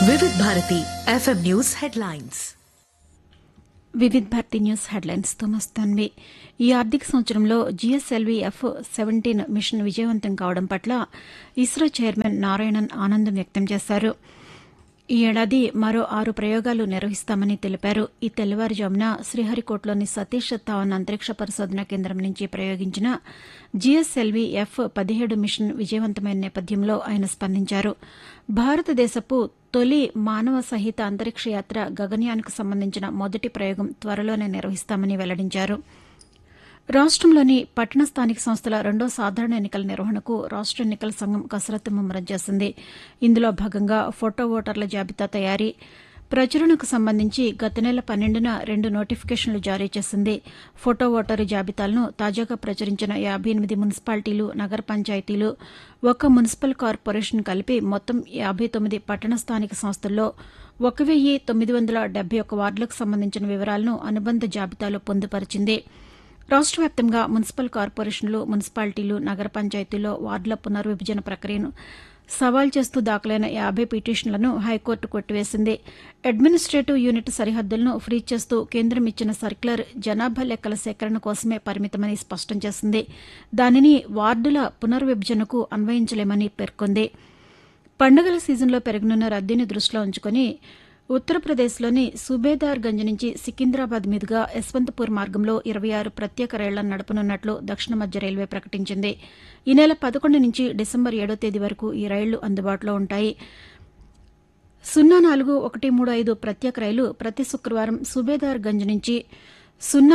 Vividh Bharati FM news headlines Vividh Bharati news హెడ్లైన్స్తో మస్తాన్వి ఈ ఆర్థిక సంవత్సరంలో జీఎస్ఎల్వీ ఎఫ్ సెవెంటీన్ మిషన్ విజయవంతం కావడం పట్ల ఇస్రో చైర్మన్ నారాయణన్ ఆనందం వ్యక్తం చేశారు ఈ ఏడాది మరో ఆరు ప్రయోగాలు నిర్వహిస్తామని తెలిపారు ఈ తెల్లవారుజామున శ్రీహరికోటలోని సతీష్ ధావన్ అంతరిక్ష పరిశోధన కేంద్రం నుంచి ప్రయోగించిన జీఎస్ఎల్వీ ఎఫ్ పదిహేడు మిషన్ విజయవంతమైన నేపథ్యంలో ఆయన స్పందించారు భారతదేశపు తొలి మానవ సహిత అంతరిక్ష యాత్ర గగన్యాన్కు సంబంధించిన మొదటి ప్రయోగం త్వరలోనే నిర్వహిస్తామని వెల్లడించారు రాష్టంలోని పట్టణ స్థానిక సంస్థల రెండో సాధారణ ఎన్నికల నిర్వహణకు రాష్ట ఎన్నికల సంఘం కసరత్తు ముమ్మరం చేసింది ఇందులో భాగంగా ఫోటో ఓటర్ల జాబితా తయారీ ప్రచురణకు సంబంధించి గత నెల పన్నెండున రెండు నోటిఫికేషన్లు జారీ చేసింది ఫోటో ఓటరు జాబితాలను తాజాగా ప్రచురించిన యాబై ఎనిమిది మున్సిపాలిటీలు నగర పంచాయతీలు ఒక మున్సిపల్ కార్పొరేషన్ కలిపి మొత్తం యాబై తొమ్మిది పట్టణ స్థానిక సంస్థల్లో ఒక వెయ్యి తొమ్మిది వందల డెబ్బై ఒక వార్డులకు సంబంధించిన వివరాలను అనుబంధ జాబితాలో పొందుపరిచింది రాష్ట వ్యాప్తంగా మున్సిపల్ కార్పొరేషన్లు మున్సిపాలిటీలు నగర పంచాయతీల్లో వార్డుల పునర్విభజన ప్రక్రియను సవాల్ చేస్తూ దాఖలైన యాబై పిటిషన్లను హైకోర్టు కొట్టివేసింది అడ్మినిస్టేటివ్ యూనిట్ సరిహద్దులను ఫ్రీజ్ చేస్తూ కేంద్రం ఇచ్చిన సర్క్యులర్ జనాభా లెక్కల సేకరణ కోసమే పరిమితమని స్పష్టం చేసింది దానిని వార్డుల పునర్విభజనకు అన్వయించలేమని పేర్కొంది పండుగల సీజన్లో పెరగనున్న రద్దీని దృష్టిలో ఉంచుకుని ఉత్తరప్రదేశ్లోని సుబేదార్ గంజ్ నుంచి సికింద్రాబాద్ మీదుగా యశ్వంతపూర్ మార్గంలో ఇరవై ఆరు ప్రత్యేక రైళ్లను నడపనున్నట్లు దక్షిణ మధ్య రైల్వే ప్రకటించింది ఈ నెల పదకొండు నుంచి డిసెంబర్ ఏడో తేదీ వరకు ఈ రైళ్లు అందుబాటులో ఉంటాయి సున్నా నాలుగు ఒకటి మూడు ఐదు ప్రత్యేక రైలు ప్రతి శుక్రవారం సుబేదార్ గంజ్ నుంచి సున్నా